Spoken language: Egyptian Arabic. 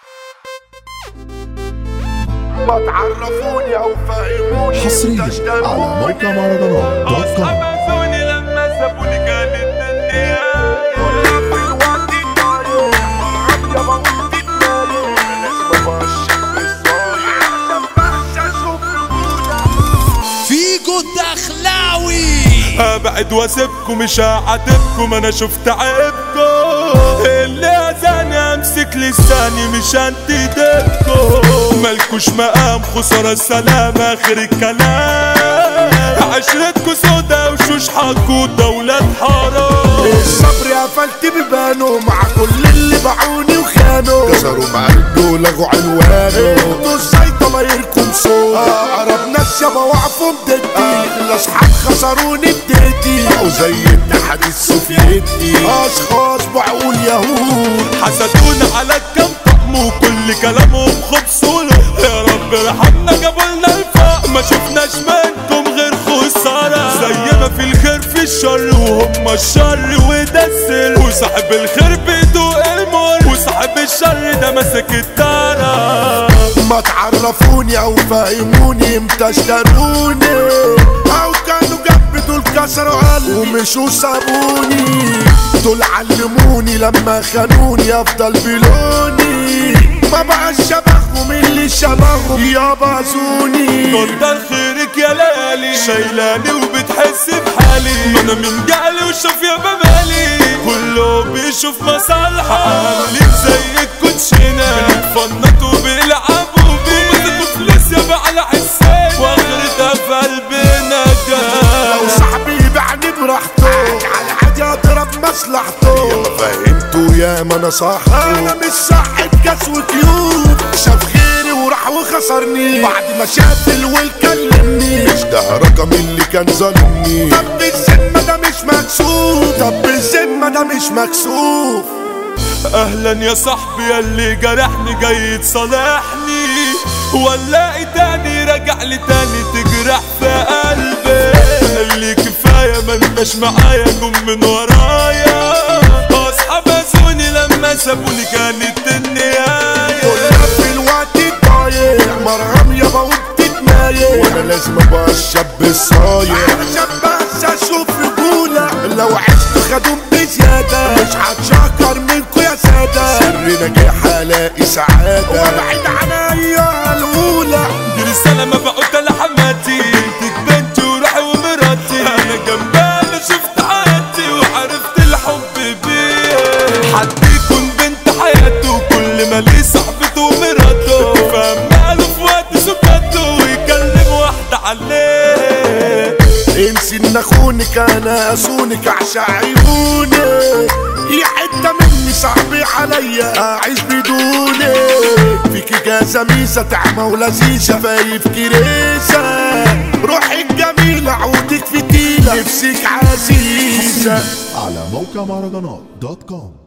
ما تعرفوني او فهموني حصريا على موقع مهرجانات دوت كوم حبسوني لما سابوني كانت الدنيا فيجو الدخلاوي ابعد واسيبكم مش هعاتبكم انا شفت عيبكم اللي اذاني امسك لساني مش انتدبكم مالكوش مقام خسارة السلام اخر الكلام عشرتكوا سودا وشوش حقودة ولاد حرام الصبر قفلت ببانه مع كل اللي باعوني وخانوا كسروا معرضه ولغوا عنوانه انتوا ازاي طلايركم صوت اقرب ناس يابا وقفوا بضدي الاصحاب خسروني بديتي او زي الاتحاد السوفيتي اشخاص بعقول يهود حسدونا على الكم طقم وكل كلامهم خبصوله يا رب ارحمنا جابولنا الفقر ما شفناش منكم غير خسارة زينا في الخير في الشر وهم الشر وده السر وصاحب الخير بيدوق المر وصاحب الشر ده ماسك التارة ما تعرفوني او فهموني امتى اشتروني او كانوا جنبي دول كسروا قلبي ومشوا سابوني دول علموني لما خانوني افضل بلوني ما بقاش شبههم اللي شبههم يابا زوني كتر خيرك يا ليالي شايلاني وبتحس بحالي ما انا من جالي وشوف يا بمالي كله بيشوف مصالحة عاملين زي الكوتشينة بنتفنطوا وبيلعبوا بيه ومسكوا فلوس يابا على حسين واخرتها في قلبنا لو جاه صاحبي يبيعني براحته على حاجة اضرب مصلحته يا ما فهمته يا ما نصحته انا مش صاحب كاس وكيوب شاف خيري وراح وخسرني بعد ما شاف الويل كلمني مش ده رقم اللي كان ظالمني طب بالذمة ده مش مكسوف طب بالذمة ده مش مكسوف اهلا يا صاحبي ياللي جرحني جاي تصالحني ولا تاني رجع لي تاني تجرح في قلبي اللي كفايه ما انتش معايا جم من ورايا اصحاب اسوني لما سابوني كانت النهايه كلها في الوقت الضايع مرهم يابا وبتتنايل وانا لازم ابقى الشاب الصايع علشان بس اشوف رجولة لو عشت خدوم بزيادة مش هتشكر منكو يا سادة سر نجاح الاقي سعادة وابعد عنيا الاولى دي رسالة ما بقولت لحماتي بنتك بنتي وروحي ومراتي انا جنبها انا شفت حياتي وعرفت الحب بيه حد يكون بنت حياته كل ما ليه صاحبته ومراته فاهم ماله في وقت سكاته ويكلم واحدة عليه انسي ان اخونك انا اسونك اعشى عيوني يا حتة مني صعب عليا اعيش بدوني فيكي جازة ميزة طعمة ولذيذة شفايف كريسة روحك جميلة عودك فتيلة نفسك عزيزة على موقع مهرجانات دوت كوم